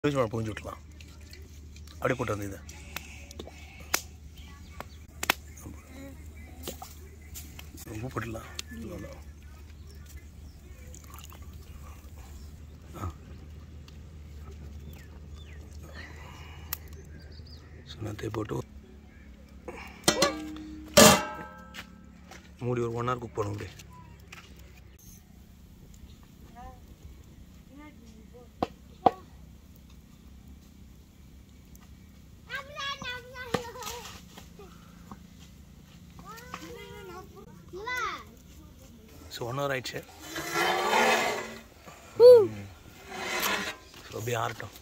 எலுமிச்சம்பழம் புரிஞ்சு விட்டுலாம் அப்படியே போட்டு வந்து இதை உப்பு போட்டுடலாம் அவ்வளோ. ஆ சொன்னத்தை போட்டு மூடி ஒரு ஒன் ஹவர் குக் பண்ணும் அப்படியே ஸோ ஒன் ஹவர் ஆயிடுச்சு ஸோ அப்படியே ஆறட்டும்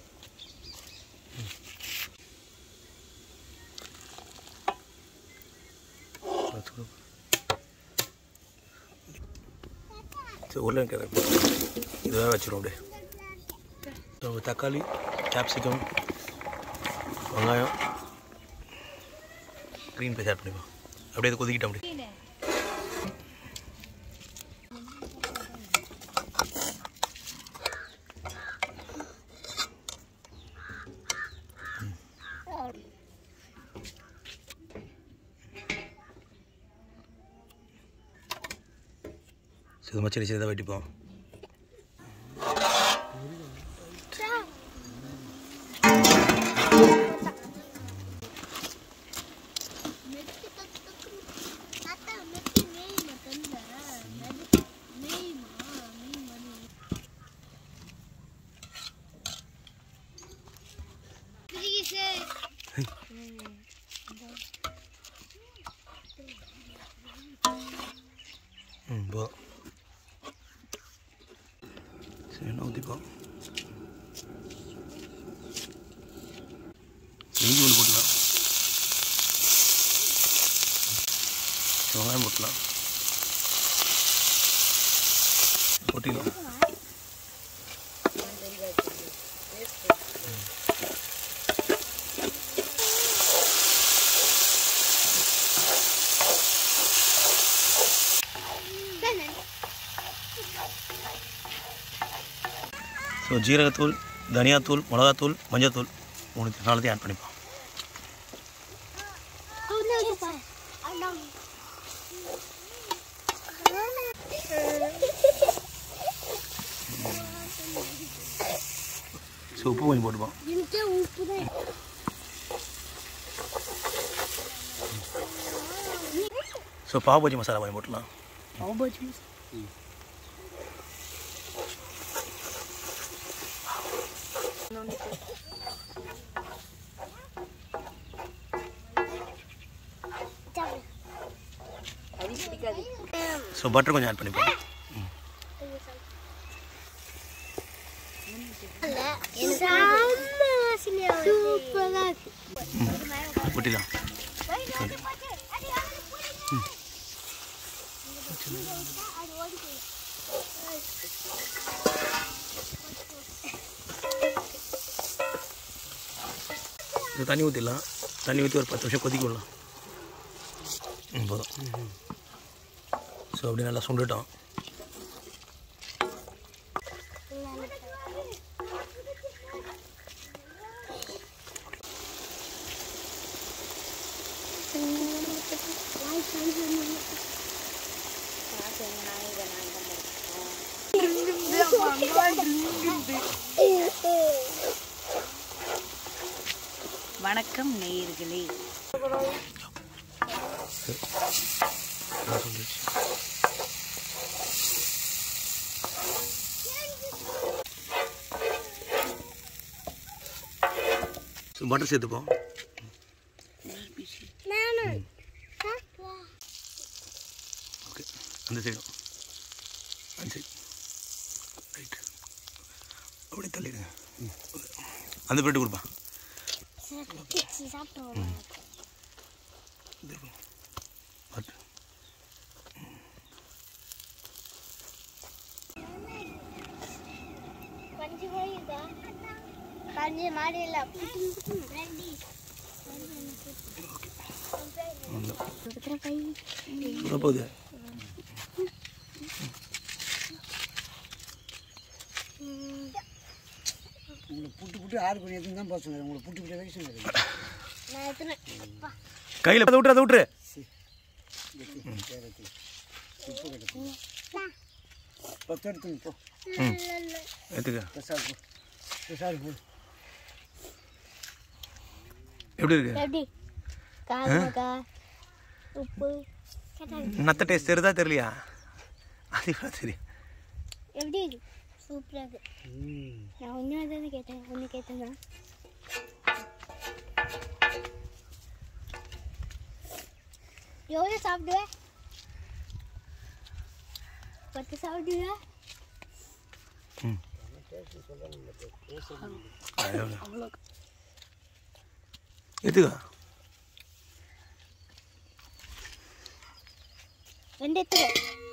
ஸோ உருளைக்கிழங்கு இதுவாக வச்சிரும் அப்படியே ஸோ தக்காளி கேப்சிகம் வெங்காயம் க்ரீன் பேஸ்ட் ஆட் பண்ணிப்போம் அப்படியே இது கொதிக்கிட்டோம் அப்படியே ஸோ இது மாதிரி சின்ன சின்னதாக வெட்டிப்போம் ம் போதும் சரி என்ன ஊற்றிப்போம் இஞ்சி ஒன்று போட்டுக்கலாம் வெங்காயம் போட்டுக்கலாம் போட்டிக்கலாம் ஸோ ஜீரகத்தூள் தனியாத்தூள் மிளகாத்தூள் மஞ்சத்தூள் மூணு நாலத்தையும் ஆட் பண்ணிப்போம் ஸோ உப்பு கொஞ்சம் போட்டுப்போம் ஸோ பாவ் பஜ்ஜி மசாலா கொஞ்சம் போட்டுலாம் ஸோ பட்டர் கொஞ்சம் ஆட் பண்ணிப்போம் கொட்டிடலாம் இது தண்ணி ஊற்றிடலாம் தண்ணி ஊற்றி ஒரு பத்து நிமிஷம் கொதிக்க விடலாம் ம் போதும் ஸோ அப்படி நல்லா சுண்டுட்டோம் வணக்கம் நேயர்களே நல்லா சுண்டுச்சு ஸோ பட்டர் சேர்த்துப்போம் ஓகே அந்த சைடும் அந்த சைடு ரைட் அப்படியே தள்ளிடுங்க ம். அந்த பிளேட்டு கொடுப்பா இது இருக்கும். பட் கஞ்சி மாதிரி இல்லை அவ்வளோ போகுது உங்களை புட்டு புட்டு ஆறு மணி எதுவும் தான் போக சொன்னாரு உங்களை புட்டு புட்டு வைக்க சொன்னாரு நான் எத்தனை அப்பா கையில் அதை விட்டுரு அதை விட்டுரு உப்பு கிடக்கு பத்து எடுத்துங்க போ ம் எடுத்துக்க பெருசாக போ பெருசாக போ எப்படி இருக்கு எப்படி காரமாக்கா உப்பு நத்த டேஸ்ட் தெரியுதா தெரியலையா அது கூட தெரியும் எப்படி இருக்கு சூப்பராக இருக்கு ம் நான் ஒன்றும் எதாவது கேட்டேன் ஒன்று கேட்டேன்னா எவ்வளோ சாப்பிடுவேன் பத்து சாப்பிடுவேன் எடுத்துக்க ரெண்டு எடுத்துக்கோ